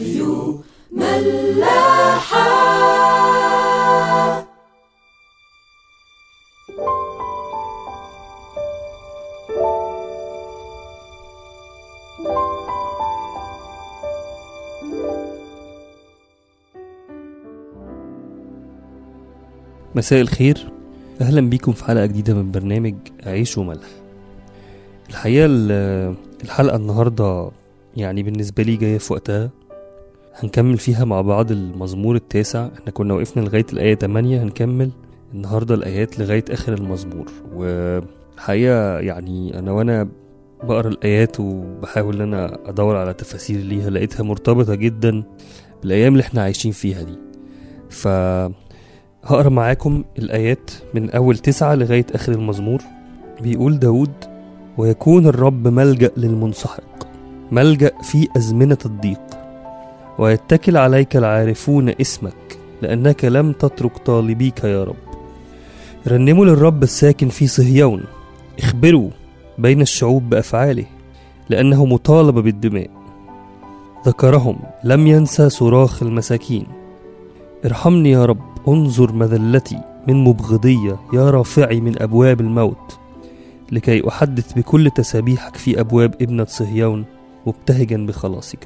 راديو ملاحة مساء الخير اهلا بيكم في حلقه جديده من برنامج عيش وملح الحقيقه ال- الحلقه النهارده يعني بالنسبه لي جايه في وقتها هنكمل فيها مع بعض المزمور التاسع احنا كنا وقفنا لغايه الايه 8 هنكمل النهارده الايات لغايه اخر المزمور والحقيقه يعني انا وانا بقرا الايات وبحاول ان انا ادور على تفاسير ليها لقيتها مرتبطه جدا بالايام اللي احنا عايشين فيها دي ف هقرا معاكم الآيات من أول تسعة لغاية آخر المزمور بيقول داود ويكون الرب ملجأ للمنسحق ملجأ في أزمنة الضيق ويتكل عليك العارفون اسمك لأنك لم تترك طالبيك يا رب رنموا للرب الساكن في صهيون اخبروا بين الشعوب بأفعاله لأنه مطالب بالدماء ذكرهم لم ينسى صراخ المساكين ارحمني يا رب انظر مذلتي من مبغضية يا رافعي من أبواب الموت لكي أحدث بكل تسابيحك في أبواب ابنة صهيون مبتهجا بخلاصك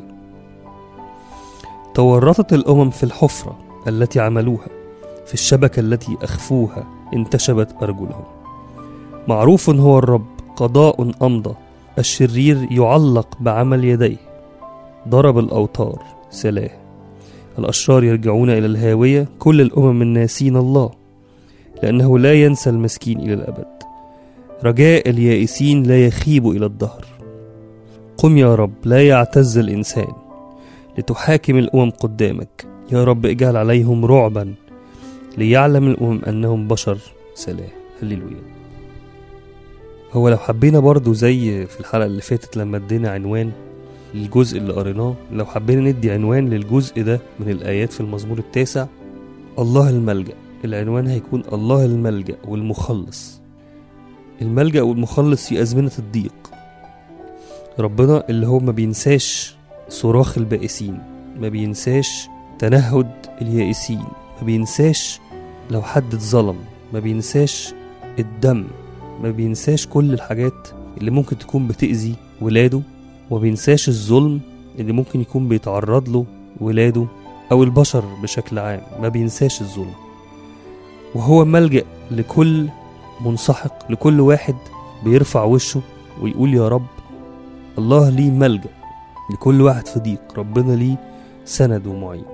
تورطت الأمم في الحفرة التي عملوها في الشبكة التي أخفوها انتشبت أرجلهم معروف هو الرب قضاء أمضى الشرير يعلق بعمل يديه ضرب الأوتار سلاه الأشرار يرجعون إلى الهاوية كل الأمم الناسين الله لأنه لا ينسى المسكين إلى الأبد رجاء اليائسين لا يخيب إلى الدهر قم يا رب لا يعتز الإنسان لتحاكم الأمم قدامك يا رب اجعل عليهم رعبا ليعلم الأمم أنهم بشر سلام هللويا هو لو حبينا برضو زي في الحلقة اللي فاتت لما ادينا عنوان الجزء اللي قريناه لو حبينا ندي عنوان للجزء ده من الآيات في المزمور التاسع الله الملجأ العنوان هيكون الله الملجأ والمخلص الملجأ والمخلص في أزمنة الضيق ربنا اللي هو ما بينساش صراخ البائسين ما بينساش تنهد اليائسين ما بينساش لو حد اتظلم ما بينساش الدم ما بينساش كل الحاجات اللي ممكن تكون بتأذي ولاده وما بينساش الظلم اللي ممكن يكون بيتعرض له ولاده أو البشر بشكل عام ما بينساش الظلم وهو ملجأ لكل منسحق لكل واحد بيرفع وشه ويقول يا رب الله ليه ملجأ لكل واحد في ضيق ربنا ليه سند ومعين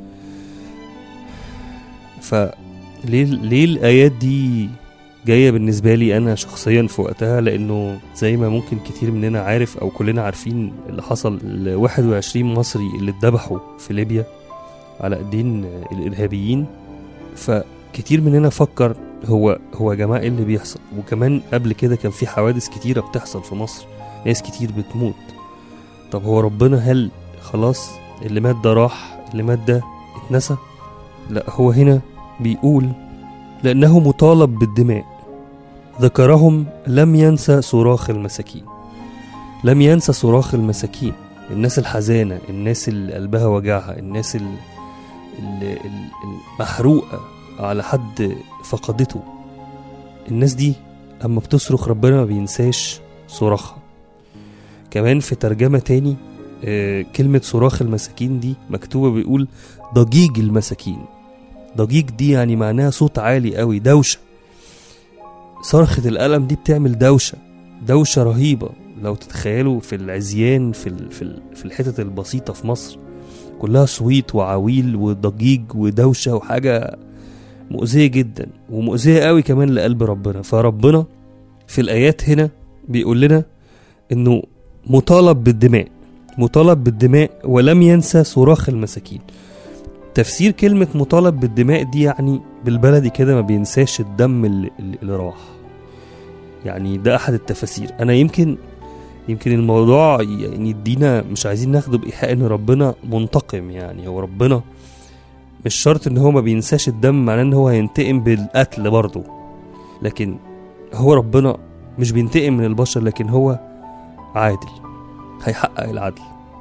فليه ليه الآيات دي جاية بالنسبة لي أنا شخصيا في وقتها لأنه زي ما ممكن كتير مننا عارف أو كلنا عارفين اللي حصل ل 21 مصري اللي اتذبحوا في ليبيا على ايدين الإرهابيين فكتير مننا فكر هو هو يا جماعة إيه اللي بيحصل وكمان قبل كده كان في حوادث كتيرة بتحصل في مصر ناس كتير بتموت طب هو ربنا هل خلاص اللي مات ده راح اللي مات ده اتنسى لا هو هنا بيقول لأنه مطالب بالدماء ذكرهم لم ينسى صراخ المساكين لم ينسى صراخ المساكين الناس الحزانة الناس اللي قلبها وجعها الناس ال- ال- ال- المحروقة على حد فقدته الناس دي أما بتصرخ ربنا ما بينساش صراخها كمان في ترجمة تاني آه، كلمة صراخ المساكين دي مكتوبة بيقول ضجيج المساكين ضجيج دي يعني معناها صوت عالي قوي دوشة صرخة الألم دي بتعمل دوشة دوشة رهيبة لو تتخيلوا في العزيان في ال- في ال- في الحتت البسيطة في مصر كلها صويت وعويل وضجيج ودوشة وحاجة مؤذية جدا ومؤذية قوي كمان لقلب ربنا فربنا في الآيات هنا بيقول لنا إنه مطالب بالدماء مطالب بالدماء ولم ينسى صراخ المساكين تفسير كلمة مطالب بالدماء دي يعني بالبلدي كده ما بينساش الدم اللي, اللي راح يعني ده أحد التفاسير أنا يمكن يمكن الموضوع يعني يدينا مش عايزين ناخده بإيحاء إن ربنا منتقم يعني هو ربنا مش شرط إن هو ما بينساش الدم معناه إن هو هينتقم بالقتل برضه لكن هو ربنا مش بينتقم من البشر لكن هو عادل هيحقق العدل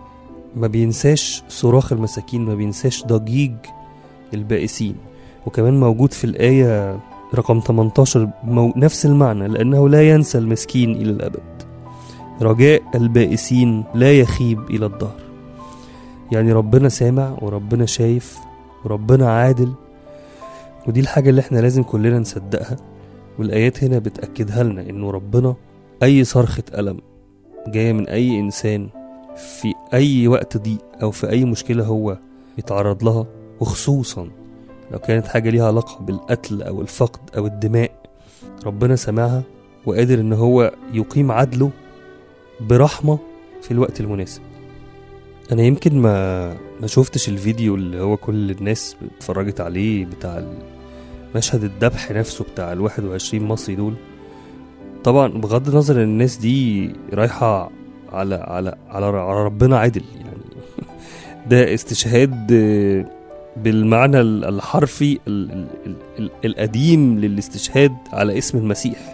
ما بينساش صراخ المساكين ما بينساش ضجيج البائسين وكمان موجود في الآية رقم 18 مو نفس المعنى لأنه لا ينسى المسكين إلى الأبد رجاء البائسين لا يخيب إلى الدهر يعني ربنا سامع وربنا شايف وربنا عادل ودي الحاجة اللي احنا لازم كلنا نصدقها والآيات هنا بتأكدها لنا إنه ربنا أي صرخة ألم جاية من أي إنسان في أي وقت ضيق أو في أي مشكلة هو يتعرض لها وخصوصا لو كانت حاجة ليها علاقة بالقتل أو الفقد أو الدماء ربنا سمعها وقادر إن هو يقيم عدله برحمة في الوقت المناسب أنا يمكن ما ما شفتش الفيديو اللي هو كل الناس اتفرجت عليه بتاع مشهد الذبح نفسه بتاع ال 21 مصري دول طبعا بغض النظر ان الناس دي رايحة على على على, على ربنا عدل يعني ده استشهاد آه، بالمعنى ال- الحرفي ال ال ال ال القديم للاستشهاد على اسم المسيح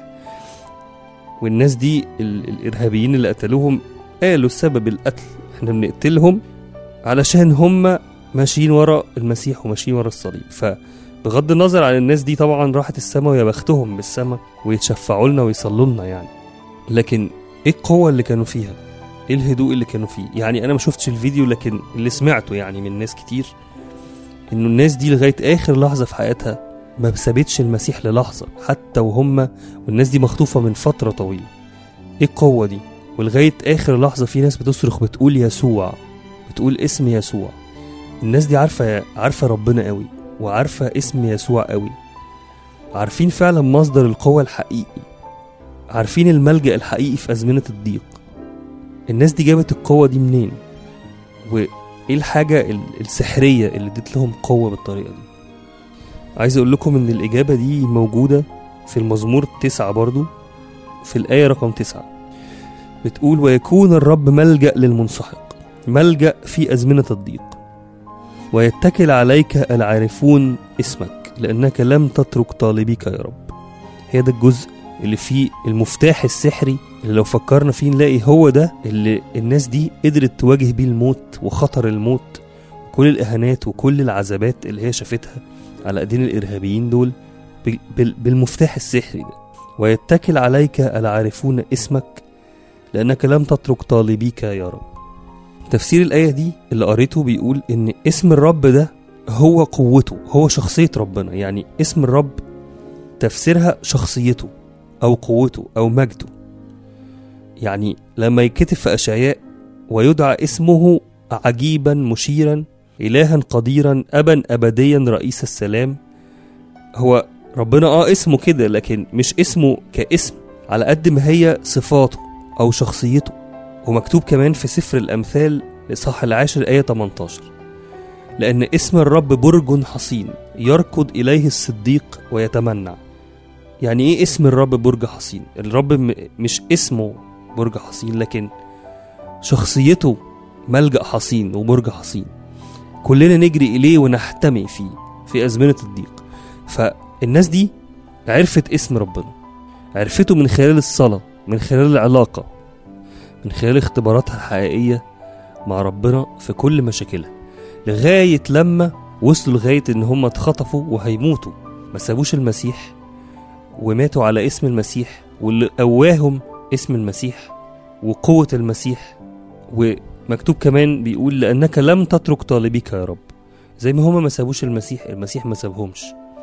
والناس دي ال الإرهابيين اللي قتلوهم قالوا السبب القتل احنا بنقتلهم علشان هم ماشيين ورا المسيح وماشيين ورا الصليب فبغض النظر عن الناس دي طبعا راحت السما ويا بختهم بالسما ويتشفعوا لنا ويصلوا لنا يعني لكن ايه القوة اللي كانوا فيها ايه الهدوء اللي كانوا فيه يعني انا ما شفتش الفيديو لكن اللي سمعته يعني من ناس كتير انه الناس دي لغاية اخر لحظة في حياتها ما سابتش المسيح للحظة حتى وهم والناس دي مخطوفة من فترة طويلة ايه القوة دي ولغاية اخر لحظة في ناس بتصرخ بتقول يسوع بتقول اسم يسوع الناس دي عارفة عارفة ربنا قوي وعارفة اسم يسوع قوي عارفين فعلا مصدر القوة الحقيقي عارفين الملجأ الحقيقي في أزمنة الضيق الناس دي جابت القوة دي منين وإيه الحاجة ال- السحرية اللي ادت لهم قوة بالطريقة دي عايز أقول لكم إن الإجابة دي موجودة في المزمور تسعة برضو في الآية رقم تسعة بتقول ويكون الرب ملجأ للمنسحق ملجأ في أزمنة الضيق ويتكل عليك العارفون اسمك لأنك لم تترك طالبيك يا رب هي ده الجزء اللي فيه المفتاح السحري اللي لو فكرنا فيه نلاقي هو ده اللي الناس دي قدرت تواجه بيه الموت وخطر الموت وكل الإهانات وكل العذابات اللي هي شافتها على ايدين الإرهابيين دول بال- بال- بالمفتاح السحري ده ويتكل عليك العارفون اسمك لأنك لم تترك طالبيك يا رب تفسير الآية دي اللي قريته بيقول إن اسم الرب ده هو قوته هو شخصية ربنا يعني اسم الرب تفسيرها شخصيته أو قوته أو مجده يعني لما يكتب في أشعياء ويدعى اسمه عجيبا مشيرا إلها قديرا أبا أبديا رئيس السلام هو ربنا اه اسمه كده لكن مش اسمه كاسم على قد ما هي صفاته أو شخصيته ومكتوب كمان في سفر الأمثال الإصحاح العاشر آية 18 لأن اسم الرب برج حصين يركض إليه الصديق ويتمنع يعني إيه اسم الرب برج حصين؟ الرب م- مش اسمه برج حصين لكن شخصيته ملجأ حصين وبرج حصين كلنا نجري إليه ونحتمي فيه في أزمنة الضيق فالناس دي عرفت اسم ربنا عرفته من خلال الصلاة من خلال العلاقة من خلال اختباراتها الحقيقية مع ربنا في كل مشاكلها لغاية لما وصلوا لغاية إن هم اتخطفوا وهيموتوا ما سابوش المسيح وماتوا على اسم المسيح واللي قواهم اسم المسيح وقوة المسيح ومكتوب كمان بيقول لأنك لم تترك طالبيك يا رب زي ما هما ما سابوش المسيح المسيح ما سابهمش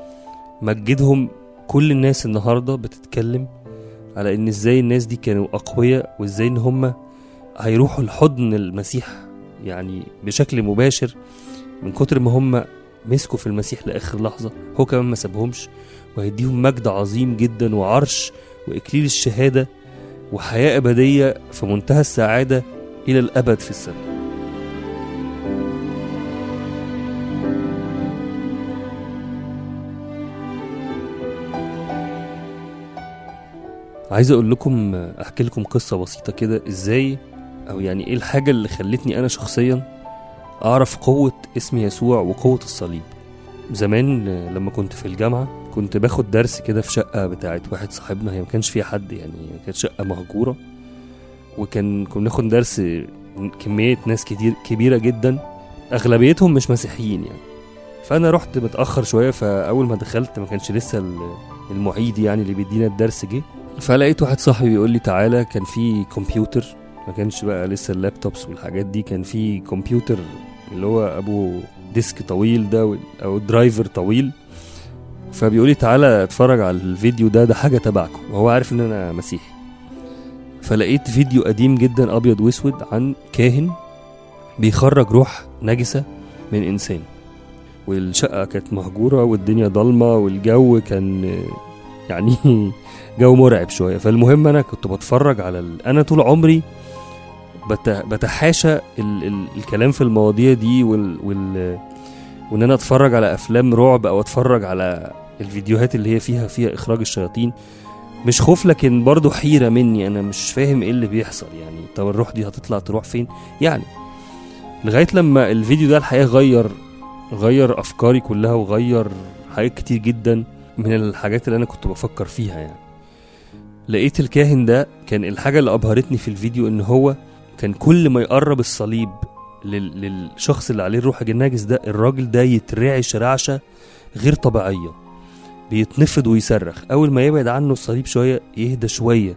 مجدهم كل الناس النهاردة بتتكلم على ان ازاي الناس دي كانوا اقوياء وازاي ان هم هيروحوا لحضن المسيح يعني بشكل مباشر من كتر ما هم مسكوا في المسيح لاخر لحظه هو كمان ما سابهمش وهيديهم مجد عظيم جدا وعرش واكليل الشهاده وحياه ابديه في منتهى السعاده الى الابد في السماء عايز اقول لكم احكي لكم قصه بسيطه كده ازاي او يعني ايه الحاجه اللي خلتني انا شخصيا اعرف قوه اسم يسوع وقوه الصليب زمان لما كنت في الجامعه كنت باخد درس كده في شقه بتاعت واحد صاحبنا هي ما كانش فيها حد يعني كانت شقه مهجوره وكان كنا بناخد درس كميه ناس كتير كبيره جدا اغلبيتهم مش مسيحيين يعني فانا رحت متاخر شويه فاول ما دخلت ما كانش لسه ال- المعيد يعني اللي بيدينا الدرس جه فلقيت واحد صاحبي بيقول لي تعالى كان في كمبيوتر ما كانش بقى لسه اللابتوبس والحاجات دي كان في كمبيوتر اللي هو ابو ديسك طويل ده وال- او درايفر طويل فبيقول لي تعالى اتفرج على الفيديو ده ده حاجه تبعكم وهو عارف ان انا مسيحي فلقيت فيديو قديم جدا ابيض واسود عن كاهن بيخرج روح نجسه من انسان والشقه كانت مهجوره والدنيا ضلمه والجو كان آه، يعني جو مرعب شويه فالمهم انا كنت بتفرج على ال... انا طول عمري بت... بتحاشى ال... ال... الكلام في المواضيع دي وال... وال... وان انا اتفرج على افلام رعب او اتفرج على الفيديوهات اللي هي فيها فيها اخراج الشياطين مش خوف لكن برضه حيره مني انا مش فاهم ايه اللي بيحصل يعني طب الروح دي هتطلع تروح فين يعني لغايه لما الفيديو ده الحقيقه غير غير افكاري كلها وغير حاجات كتير جدا من الحاجات اللي انا كنت بفكر فيها يعني لقيت الكاهن ده كان الحاجه اللي ابهرتني في الفيديو ان هو كان كل ما يقرب الصليب لل... للشخص اللي عليه الروح الناجس ده الراجل ده يترعش رعشه غير طبيعيه بيتنفض ويصرخ اول ما يبعد عنه الصليب شويه يهدى شويه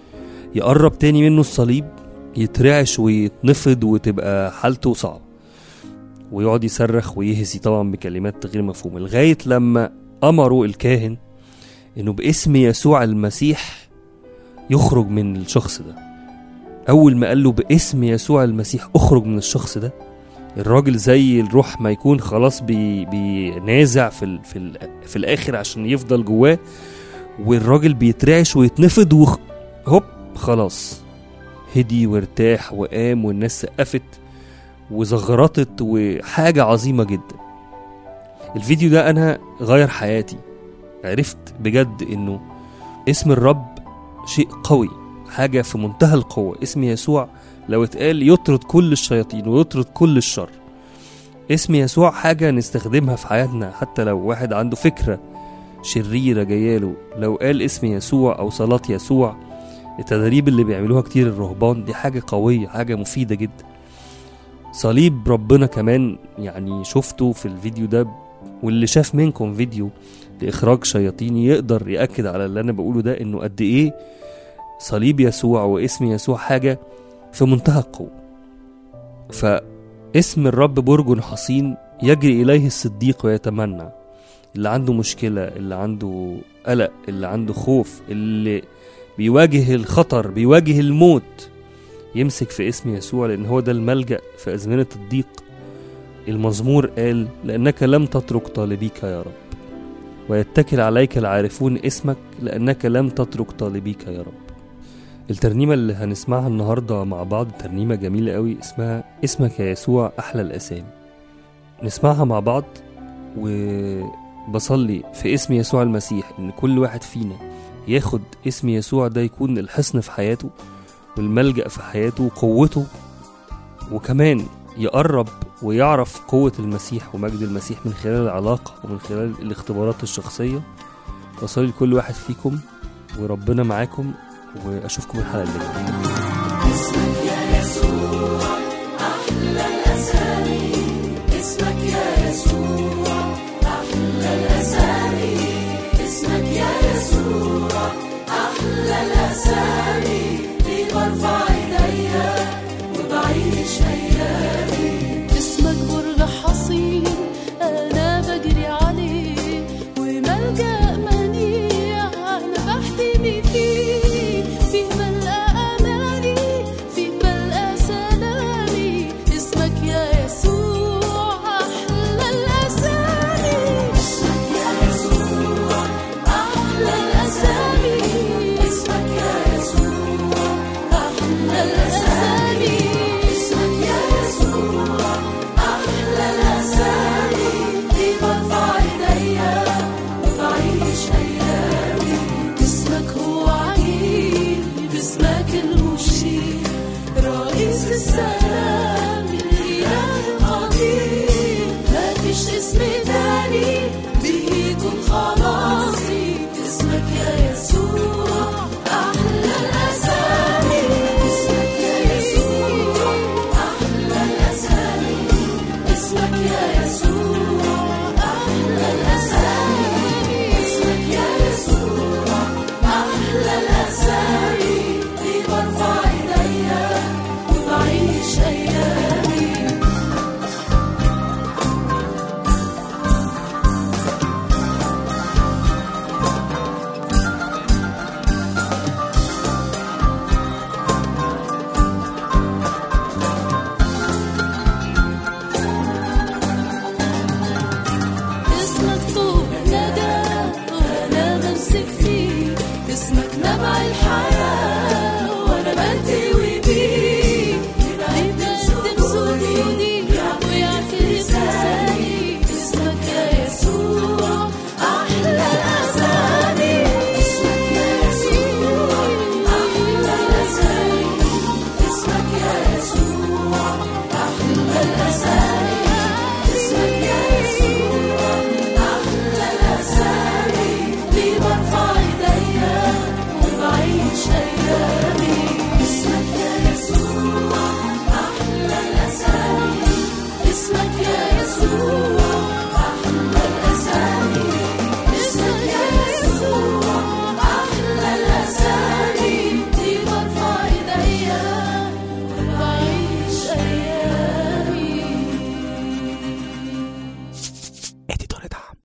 يقرب تاني منه الصليب يترعش ويتنفض وتبقى حالته صعبه ويقعد يصرخ ويهزي طبعا بكلمات غير مفهومه لغايه لما امروا الكاهن انه باسم يسوع المسيح يخرج من الشخص ده اول ما قال له باسم يسوع المسيح اخرج من الشخص ده الراجل زي الروح ما يكون خلاص بي بينازع في ال في ال في الاخر عشان يفضل جواه والراجل بيترعش ويتنفض وخ هوب خلاص هدي وارتاح وقام والناس سقفت وزغرطت وحاجة عظيمة جدا الفيديو ده أنا غير حياتي عرفت بجد إنه اسم الرب شيء قوي حاجة في منتهى القوة اسم يسوع لو اتقال يطرد كل الشياطين ويطرد كل الشر اسم يسوع حاجة نستخدمها في حياتنا حتى لو واحد عنده فكرة شريرة جاياله لو قال اسم يسوع أو صلاة يسوع التدريب اللي بيعملوها كتير الرهبان دي حاجة قوية حاجة مفيدة جدا صليب ربنا كمان يعني شفته في الفيديو ده واللي شاف منكم فيديو لإخراج شياطيني يقدر يأكد على اللي أنا بقوله ده إنه قد إيه صليب يسوع واسم يسوع حاجة في منتهى القوة فاسم الرب برج حصين يجري إليه الصديق ويتمنى اللي عنده مشكلة اللي عنده قلق اللي عنده خوف اللي بيواجه الخطر بيواجه الموت يمسك في اسم يسوع لأن هو ده الملجأ في أزمنة الضيق المزمور قال لأنك لم تترك طالبيك يا رب ويتكل عليك العارفون اسمك لأنك لم تترك طالبيك يا رب الترنيمة اللي هنسمعها النهاردة مع بعض ترنيمة جميلة قوي اسمها اسمك يا يسوع أحلى الأسامي نسمعها مع بعض وبصلي في اسم يسوع المسيح إن كل واحد فينا ياخد اسم يسوع ده يكون الحصن في حياته والملجأ في حياته وقوته وكمان يقرب ويعرف قوة المسيح ومجد المسيح من خلال العلاقة ومن خلال الاختبارات الشخصية وصلي لكل واحد فيكم وربنا معاكم واشوفكم الحلقة اللي جاية اسمك يا يسوع أحلى